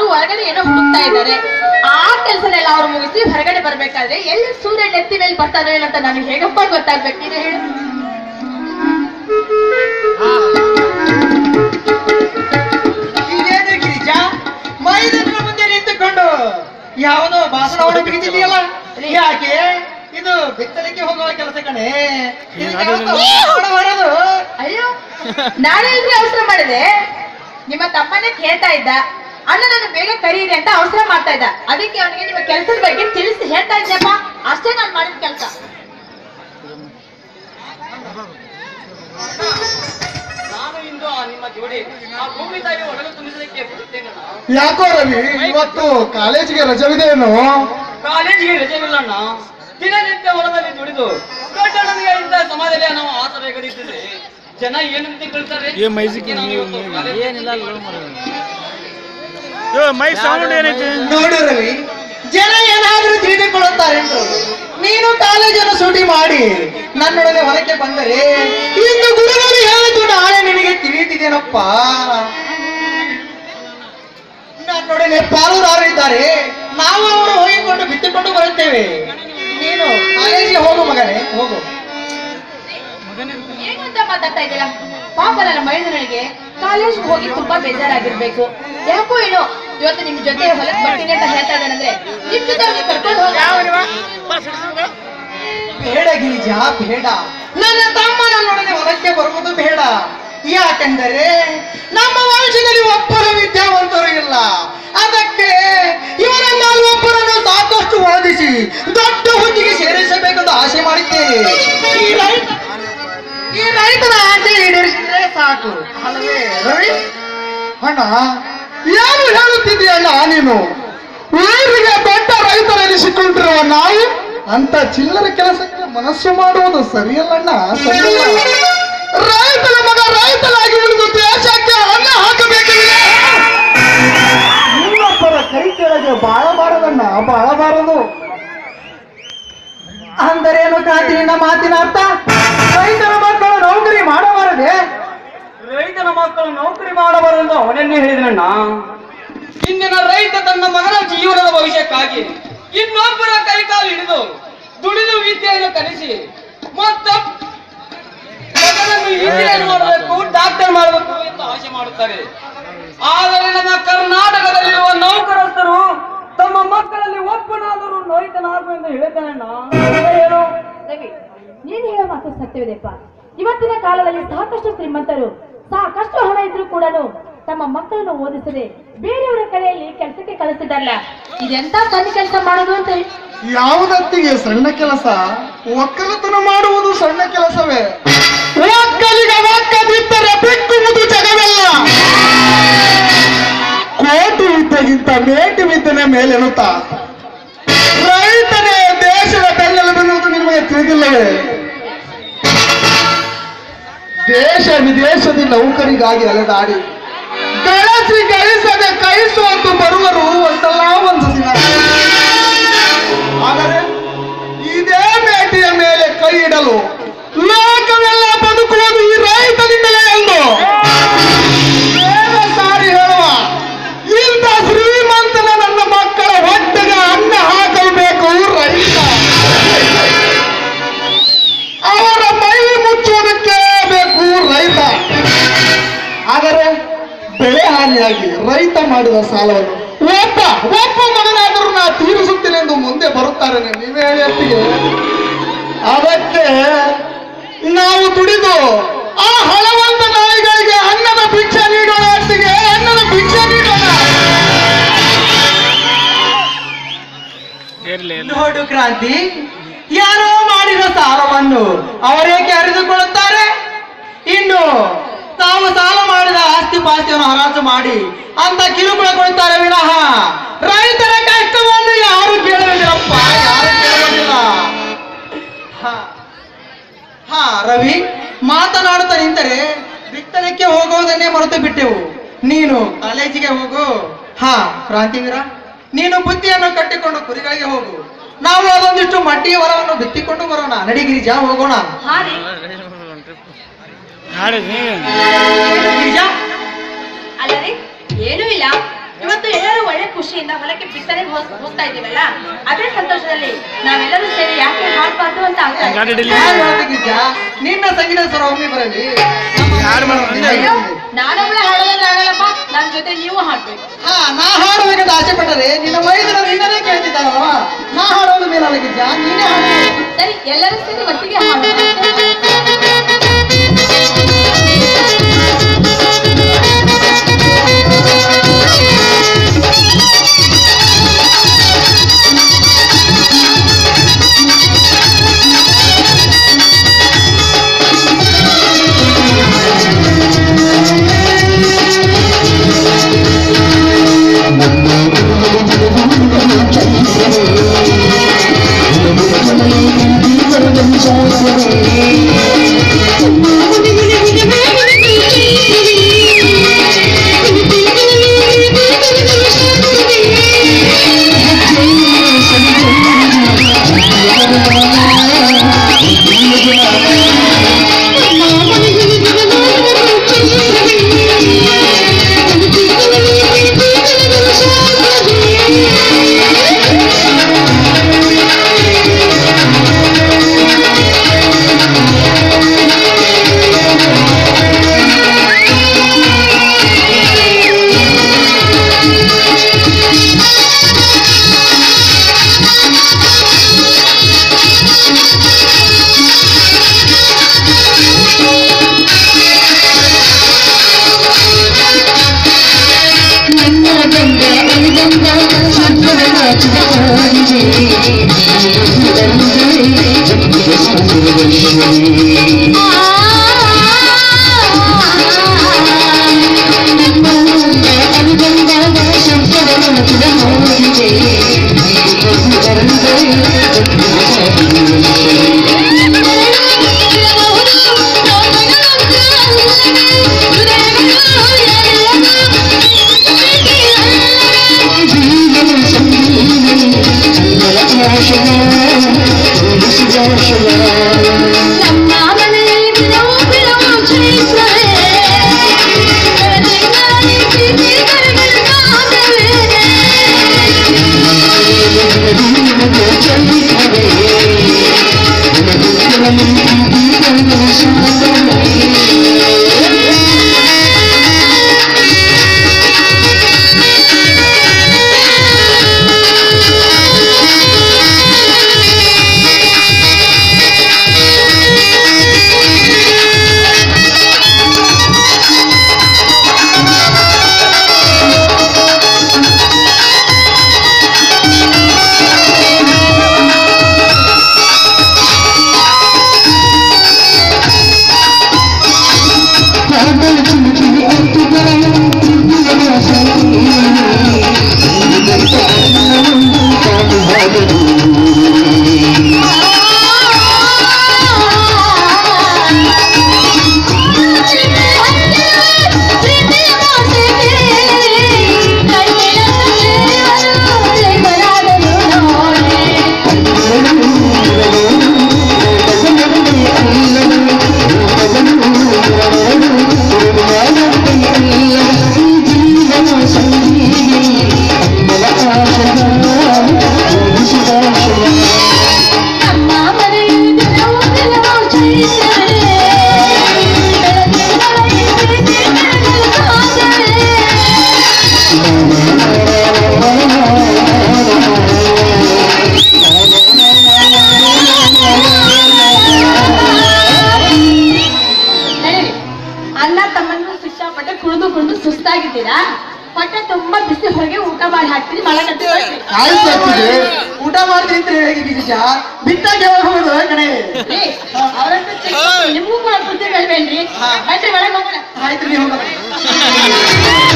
ಒಳಗಡೆ ಏನೋ ಹುಡುಕ್ತಾ ಇದ್ದಾರೆ ಆ ಕೆಲಸನೆಲ್ಲ ಅವ್ರು ಮುಗಿಸಿ ಹೊರಗಡೆ ಬರ್ಬೇಕಾದ್ರೆ ಎಲ್ಲಿ ಸೂರ್ಯ ನೆತ್ತಿ ಮೇಲೆ ಬರ್ತಾರೋ ಇಲ್ಲ ಅಂತ ನನಗೆ ಹೇಗಪ್ಪ ಗೊತ್ತಾಗ್ಬೇಕು ನೀನು ಹೇಳು ಇದೇನು ಗಿರಿಜ ಮೈದನ ಮುಂದೆ ನಿಂತುಕೊಂಡು ಯಾವುದೋ ಭಾಷಣ ಹೊರಬಿಡಿದೆಯಲ್ಲ ಯಾಕೆ ಇದು ಬಿತ್ತಲಿಕ್ಕೆ ಹೋಗುವ ಕೆಲಸ ಕಣೆ ಇದಕ್ಕೆ ಯಾವತ್ತೂ ಅವಸರ ಮಾಡಬಾರದು. ಅಯ್ಯೋ ನಾನೇ ಇಲ್ರಿ ಅವಸರ ಮಾಡಿದೆ ನಿಮ್ಮ ತಮ್ಮನೇ ಕೇಳ್ತಾ ಇದ್ದ ಅಣ್ಣ ನಾನು ಬೇಗ ಕರೀರಿ ಅಂತ ಅವಸರ ಮಾಡ್ತಾ ಇದ್ದ ಅದಕ್ಕೆ ಅವನಿಗೆ ನಿಮ್ಮ ಕೆಲಸದ ಬಗ್ಗೆ ತಿಳಿಸಿ ಹೇಳ್ತಾ ಇದ್ದೆಪ್ಪ ಅಷ್ಟೇ ನಾನು ಮಾಡಿದ ಕೆಲಸ ನಾನು ಇಂದು ಆ ನಿಮ್ಮ ಜೋಡಿ ಆ ಭೂಮಿ ತಾಯಿ ಒಡಲು ತುಂಬಿಸಲಿಕ್ಕೆ ಬರುತ್ತೇನಣ್ಣ ಯಾಕೋ ರವಿ ಇವತ್ತು ಕಾಲೇಜಿಗೆ ರಜವಿದೆಯೇನು ಕಾಲೇಜಿಗೆ ರಜೆವಿಲ್ಲಣ್ಣ ದಿನನಿತ್ಯ ಹೊಲದಲ್ಲಿ ದುಡಿದು ದೊಡ್ಡಣ್ಣನಿಗೆ ಇಂಥ ಸಮಾಜದಲ್ಲಿ ನಾವು ಆಸರೆ ಕರೀತಿದ್ರೆ ಜನ ಏನು ಅಂತ ಕೇಳ್ತಾರೆ ಅದಕ್ಕೆ ನಾನು ಇವತ್ತು ಕಾಲೇಜಿಗೆ ಮೈ ಸೌಂಡ್ ಏನೈತಿ ನೋಡು ರವಿ ಜನ ಏನಾದ್ರೂ ತಿಳಿದುಕೊಳ್ಳುತ್ತಾರೆ ನೀನು ಕಾಲೇಜನ್ನು ಸೂಟಿ ಮಾಡಿ ನನ್ನೊಡನೆ ಹೊಲಕ್ಕೆ ಬಂದರೆ ಇಂದು ಗುರುಗಳು ಹೇಳಿದ್ದು ನಾಳೆ ನಿನಗೆ ತಿಳಿಯುತ್ತಿದ್ದೇನಪ್ಪ ನನ್ನೊಡನೆ ಪಾಲುದಾರರು ಇದ್ದಾರೆ ನಾವು ಅವರು ಹೋಗಿಕೊಂಡು ಬಿತ್ತುಕೊಂಡು ಬರುತ್ತೇವೆ ನೀನು ಕಾಲೇಜಿಗೆ ಹೋಗು ಮಗನೇ ಹೋಗು ಏನು ಅಂತ ಮಾತಾಡ್ತಾ ಇದ್ದೀರಾ ಪಾಪ ನನ್ನ ಮೈದನಿಗೆ ಕಾಲೇಜ್ಗೆ ಹೋಗಿ ತುಂಬಾ ಬೇಜಾರಾಗಿರ್ಬೇಕು ಯಾಕೋ ಏನೋ ಇವತ್ತು ನಿಮ್ ಜೊತೆ ಹೊಲಕ್ ಬರ್ತೀನಿ ಅಂತ ಹೇಳ್ತಾ ಇದ್ದಾನಂದ್ರೆ ನಿಮ್ ಜೊತೆ ಅವ್ನಿಗೆ ಕರ್ಕೊಂಡು ಹೋಗ ಬೇಡ ಗಿರಿಜ ಬೇಡ ನನ್ನ ತಮ್ಮ ನನ್ನೊಡನೆ ಹೊಲಕ್ಕೆ ಬರುವುದು ಬೇಡ ಯಾಕೆಂದರೆ ನಮ್ಮ ವಂಶದಲ್ಲಿ ಒಬ್ಬರು ವಿದ್ಯಾವಂತರು ಇಲ್ಲ ಅದಕ್ಕೆ ಇವರನ್ನೆಲ್ಲ ಒಬ್ಬರನ್ನು ಸಾಕಷ್ಟು ಓದಿಸಿ ದೊಡ್ಡ ಹುದ್ದಿಗೆ ಸೇರಿಸಬೇಕೆಂದು ಆಸೆ ಮಾಡಿದ್ದೇನೆ ಈ ರೈತ ಈ ರೈತನ ಆಸೆ ಈಡೇರಿಸಿದ್ರೆ ಸಾಕು ಅಲ್ಲವೇ ರವಿ ಅಣ್ಣ ಏನು ಹೇಳುತ್ತಿದ್ದೀಯಣ್ಣ ನೀನು ಊರಿಗೆ ದೊಡ್ಡ ರೈತರೆನಿಸಿಕೊಂಡಿರುವ ನಾವು ಅಂತ ಚಿಲ್ಲರೆ ಕೆಲಸಕ್ಕೆ ಮನಸ್ಸು ಮಾಡುವುದು ಸರಿಯಲ್ಲಣ್ಣ ಸರಿಯಲ್ಲ ರೈತನ ಮಗ ರೈತನಾಗಿ ಉಳಿದು ದೇಶಕ್ಕೆ ಅನ್ನ ಹಾಕಬೇಕಿಲ್ಲ ಇನ್ನೊಬ್ಬರ ಕೈ ಕೆಳಗೆ ಬಾಳಬಾರದಣ್ಣ ಬಾಳಬಾರದು ಅಂದರೇನು ಕಾಂತಿ ನಿನ್ನ ಮಾತಿನ ಅರ್ಥ ರೈತರ ಮಕ್ಕಳು ನೌಕರಿ ಮಾಡಬಾರದೆ ರೈತನ ಮಕ್ಕಳು ನೌಕರಿ ಮಾಡಬಾರದು ಅವನನ್ನೇ ಹೇಳಿದ್ರಣ್ಣ ಇಂದಿನ ರೈತ ತನ್ನ ಮಗನ ಜೀವನದ ಭವಿಷ್ಯಕ್ಕಾಗಿ ಇನ್ನೊಬ್ಬರ ಕೈಕಾಲು ಹಿಡಿದು ದುಡಿದು ವಿದ್ಯೆಯನ್ನು ಕಲಿಸಿ ಮತ್ತ ಮಗನನ್ನು ಇಂಜಿನಿಯರ್ ಮಾಡಬೇಕು ಡಾಕ್ಟರ್ ಮಾಡಬೇಕು ಎಂದು ಆಸೆ ಮಾಡುತ್ತಾರೆ ಆದರೆ ನಮ್ಮ ಕರ್ನಾಟಕದಲ್ಲಿರುವ ನೌಕರಸ್ಥರು ತಮ್ಮ ಮಕ್ಕಳಲ್ಲಿ ಒಬ್ಬನಾದರೂ ರೈತನಾಗು ಎಂದು ಹೇಳ್ತಾನಣ್ಣ ಏನು ರವಿ ನೀನ್ ಹೇಳೋ ಮಾತು ಸತ್ಯವಿದೆಪ್ಪ ಇವತ್ತಿನ ಕಾಲದಲ್ಲಿ ಸಾಕಷ್ಟು ಶ್ರೀಮಂತರು ಸಾಕಷ್ಟು ಹಣ ಇದ್ರೂ ಕೂಡ ತಮ್ಮ ಮಕ್ಕಳನ್ನು ಓದಿಸದೆ ಬೇರೆಯವರ ಕಡೆಯಲ್ಲಿ ಕೆಲಸಕ್ಕೆ ಕಳಿಸ್ತಿದ್ದಾರಲ್ಲ ಇದೆಂತ ಸಣ್ಣ ಕೆಲಸ ಮಾಡೋದು ಅಂತ ಹೇಳಿ ಯಾವುದತ್ತಿಗೆ ಸಣ್ಣ ಕೆಲಸ ಒಕ್ಕಲತನ ಮಾಡುವುದು ಸಣ್ಣ ಕೆಲಸವೇ ಒಕ್ಕಲಿಗ ಒಕ್ಕದಿದ್ದರೆ ಬಿಕ್ಕುವುದು ಜಗವೆಲ್ಲ ಕೋಟಿ ವಿದ್ಯೆಗಿಂತ ಮೇಟಿ ವಿದ್ಯೆನ ಮೇಲೆನುತ್ತ ರೈತನೇ ದೇಶದ ಬೆನ್ನೆಲುಬೆನ್ನುವುದು ನಿಮಗೆ ತಿಳಿದಿಲ್ಲವೇ ದೇಶ ವಿದೇಶದ ನೌಕರಿಗಾಗಿ ಅಲೆದಾಡಿ ಗಳಿಸಿ ಗಳಿಸದೆ ಕೈ ಸೋತು ಬರುವರು ಒಂದಲ್ಲ ಒಂದು ದಿನ ಆದರೆ ಇದೇ ಮೇಟಿಯ ಮೇಲೆ ಕೈ ಇಡಲು ಲೋಕವೆಲ್ಲ ಬದುಕುವುದು ಈ ರೈತನಿಂದಲೇ ಎಂದು ಬೇರೆ ಸಾರಿ ಹೇಳುವ ಇಂಥ ಶ್ರೀಮಂತನ ನನ್ನ ಮಕ್ಕಳ ಹೊಟ್ಟೆಗೆ ಅನ್ನ ಹಾಕಬೇಕು ರೈತ ಅವರ ಮೈ ಮುಚ್ಚುವುದಕ್ಕೆ ಬೇಕು ರೈತ ಆದರೆ ಬೆಳೆ ಹಾನಿಯಾಗಿ ರೈತ ಮಾಡಿದ ಸಾಲವನ್ನು ಒಬ್ಬ ಒಬ್ಬ ಮಗನಾದರೂ ನಾ ತೀರಿಸುತ್ತೇನೆ ಎಂದು ಮುಂದೆ ಬರುತ್ತಾರೆ ನೀವೇ ಹೇಳಿ ಅತ್ತಿಗೆ ಅದಕ್ಕೆ ನಾವು ದುಡಿದು ಆ ಹಣವಂತ ನಾಯಿಗಳಿಗೆ ಅನ್ನದ ಭಿಕ್ಷೆ ನೀಡೋಣ ಅತ್ತಿಗೆ ಅನ್ನದ ಭಿಕ್ಷೆ ನೀಡೋಣ ನೋಡು ಕ್ರಾಂತಿ ಯಾರೋ ಮಾಡಿದ ಸಾಲವನ್ನು ಅವರೇಕೆ ಅರಿದುಕೊಳ್ಳುತ್ತಾರೆ ಇನ್ನು ತಾವು ಸಾಲ ಮಾಡಿದ ಆಸ್ತಿ ಪಾಸ್ತಿಯನ್ನು ಹರಾಜು ಮಾಡಿ ಅಂತ ಕಿರುಕುಳ ಕೊಡುತ್ತಾರೆ ವಿನಃ ರೈತರ ಕಷ್ಟವನ್ನು ಯಾರು ಕೇಳುವುದಿಲ್ಲಪ್ಪ ಯಾರು ಕೇಳುವುದಿಲ್ಲ ಹ. ಹಾ ರವಿ ಮಾತನಾಡುತ್ತಾ ನಿಂತರೆ ಬಿತ್ತನೆಕ್ಕೆ ಹೋಗುವುದನ್ನೇ ಮರೆತು ಬಿಟ್ಟೆವು ನೀನು ಕಾಲೇಜಿಗೆ ಹೋಗು ಹಾ ಕ್ರಾಂತಿವೀರ ನೀನು ಬುದ್ಧಿಯನ್ನು ಕಟ್ಟಿಕೊಂಡು ಕುರಿಗಳಿಗೆ ಹೋಗು ನಾವು ಅದೊಂದಿಷ್ಟು ಮಡ್ಡಿಯ ವರವನ್ನು ಬಿತ್ತಿಕೊಂಡು ಬರೋಣ ನಡಿಗಿರಿಜ ಹೋಗೋಣ ಹಾ ರೀ ಗಿರಿಜಾ ಅಲ್ಲ ರೀ ಏನೂ ಇಲ್ಲ ಇವತ್ತು ಎಲ್ಲರೂ ಒಳ್ಳೆ ಖುಷಿಯಿಂದ ಹೊಲಕ್ಕೆ ಬಿತ್ತನೆ ಹೋಗ್ತಾ ಇದೀವಲ್ಲ ಅದೇ ಸಂತೋಷದಲ್ಲಿ ನಾವೆಲ್ಲರೂ ಸೇರಿ ಯಾಕೆ ಹಾಡ್ಬಾರ್ದು ಅಂತ ಆಗ್ತಾ ಇದೆ. ಗಾಡಿ ಡೆಲ್ಲಿ ಯಾರು ಹೇಳ್ಬೇಕಿದ್ಯ? ನಿನ್ನ ಸಂಗೀತ ಸ್ವರ ಒಮ್ಮೆ ಬರಲಿ ಯಾರು ಮಾಡೋದು ಅಯ್ಯೋ ನಾನೊಬ್ಳೆ ಹಾಡೋದ್ರೆ ಆಗಲ್ಲಪ್ಪ ನನ್ ಜೊತೆ ನೀವು ಹಾಡ್ಬೇಕು ಹಾ ನಾ ಹಾಡಬೇಕಂತ ಆಸೆ ಪಟ್ಟರೆ ನಿನ್ನ ವೈದ್ಯರು ನಿನ್ನದೇ ಕೇಳ್ತಿದ್ದಾರಲ್ವಾ ನಾ ಹಾಡೋದು ಮೇಲಾಗಿದ್ಯಾ ನೀನೇ ಹಾಡಬೇಕು ಸರಿ ಎಲ್ಲರೂ ಸೇರಿ ಒಟ್ಟಿಗೆ ಹಾಡೋಣ ನಡೀರಿ ಅಣ್ಣ ತಮ್ಮನ್ನು ಸಿಕ್ಕಾಪಟ್ಟೆ ಕುಡಿದು ಕುಡಿದು ಸುಸ್ತಾಗಿದ್ದೀರಾ ಹೊಟ್ಟೆ ತುಂಬಾ ಬಿಸಿ ಹೊರಗೆ ಊಟ ಮಾಡಿ ಹಾಕ್ತೀನಿ ಮಳಗಟ್ಟಿ ಆಯ್ತು ಆಗ್ತಿದೆ ಊಟ ಮಾಡ್ತೀನಿ ಅಂತ ಹೇಳಿ ಗಿರಿಜ ಬಿತ್ತಾಗ ಹೋಗುದು ಕಣೆ ಅವರದ್ದು ನಿಮಗೂ ಕೂಡ ಬುದ್ಧಿ ಬೇಡವೇನ್ರಿ ಬನ್ರಿ ಒಳಗೆ ಹೋಗೋಣ ಆಯ್ತು ನೀವು ಹೋಗಪ್ಪ